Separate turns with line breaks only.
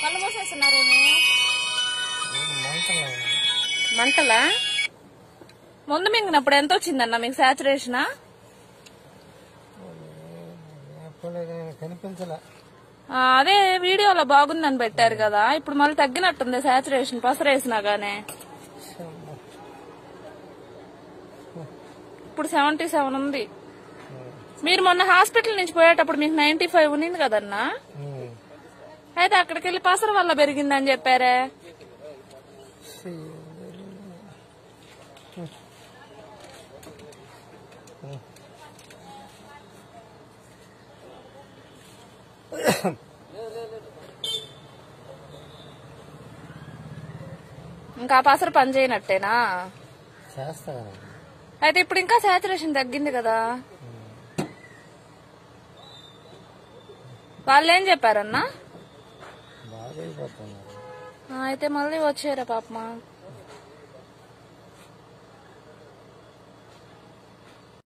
కళ్ళు మూసేస్తున్నారేమి
మంటలు
మంటలా ముందు మింగినప్పుడు ఎంత వచ్చిందన్న మీకు సాచురేషన్
ఎప్పుడు కనిపించలే
అదే వీడియోలో బాగుందని పెట్టారు కదా ఇప్పుడు మళ్ళీ తగ్గినట్టుంది సాచురేషన్ పసరేసినా గానే ఇప్పుడు సెవెంటీ సెవెన్ ఉంది మీరు మొన్న హాస్పిటల్ నుంచి పోయేటప్పుడు మీకు నైన్టీ ఫైవ్ ఉన్నింది కదన్నా
ఉమ్.
అయితే అక్కడికి వెళ్ళి పసర వల్ల పెరిగిందని చెప్పారే ఇంకా ఆ పసర పని చేయనట్టేనా
చేస్తా కదా
అయితే ఇప్పుడు ఇంకా సాచురేషన్ తగ్గింది కదా వాళ్ళు ఏం చెప్పారన్నా
బాగా అయిపోతున్నారు
ఆ, అయితే మళ్ళీ వచ్చారా పాపమా